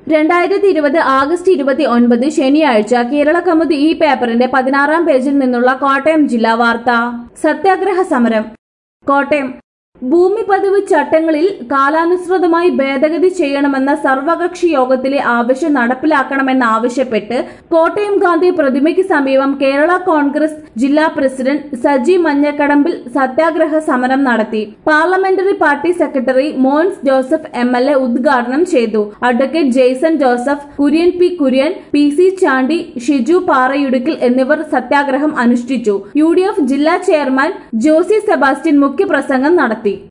രണ്ടായിരത്തി ഇരുപത് ആഗസ്റ്റ് ഇരുപത്തി ഒൻപത് ശനിയാഴ്ച കേരള കൗമുദി ഈ പേപ്പറിന്റെ പതിനാറാം പേജിൽ നിന്നുള്ള കോട്ടയം ജില്ലാ വാർത്ത സത്യാഗ്രഹ സമരം കോട്ടയം ഭൂമി പതിവ് ചട്ടങ്ങളിൽ കാലാനുസൃതമായി ഭേദഗതി ചെയ്യണമെന്ന സർവകക്ഷി യോഗത്തിലെ ആവശ്യം നടപ്പിലാക്കണമെന്നാവശ്യപ്പെട്ട് കോട്ടയം ഗാന്ധി പ്രതിമയ്ക്ക് സമീപം കേരള കോൺഗ്രസ് ജില്ലാ പ്രസിഡന്റ് സജി മഞ്ഞക്കടമ്പിൽ സത്യാഗ്രഹ സമരം നടത്തി parliamentary party secretary Mons Joseph M L A ഉദ്ഘാടനം ചെയ്തു advocate Jaison Joseph Kurian P Kurian P C Chandy Shiju പാറയുടുക്കിൽ എന്നിവർ സത്യാഗ്രഹം അനുഷ്ഠിച്ചു യു ഡി എഫ് ജില്ലാ ചെയർമാൻ ജോസി സെബാസ്റ്റ്യൻ മുഖ്യപ്രസംഗം നടത്തി